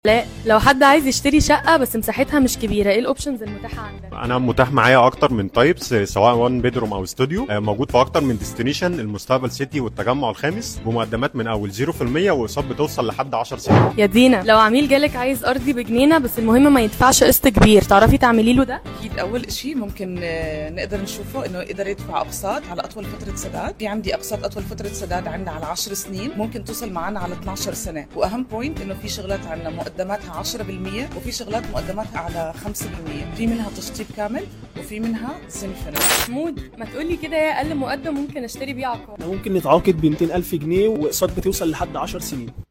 لا لو حد عايز يشتري شقة بس مساحتها مش كبيرة ايه الاوبشنز المتاحة عندك؟ انا متاح معايا اكتر من تايبس سواء وان بيدروم او استوديو آه، موجود في اكتر من ديستنيشن المستقبل سيتي والتجمع الخامس بمقدمات من اول 0% واقساط بتوصل لحد 10 سنين يا دينا لو عميل جالك عايز ارضي بجنينة بس المهم ما يدفعش قسط كبير تعرفي تعملي له ده؟ اكيد اول شيء ممكن آه، نقدر نشوفه انه يقدر يدفع اقساط على اطول فتره سداد في عندي اقساط اطول فتره سداد عندنا على 10 سنين ممكن توصل معنا على 12 سنه واهم بوينت انه في شغلات عندنا مقدماتها 10% وفي شغلات مقدماتها على 5% في منها تشطيب كامل وفي منها سيمي فينش محمود ما تقولي كده ايه اقل مقدم ممكن اشتري بيه عقار ممكن نتعاقد ب 200 ألف جنيه وأقساط بتوصل لحد 10 سنين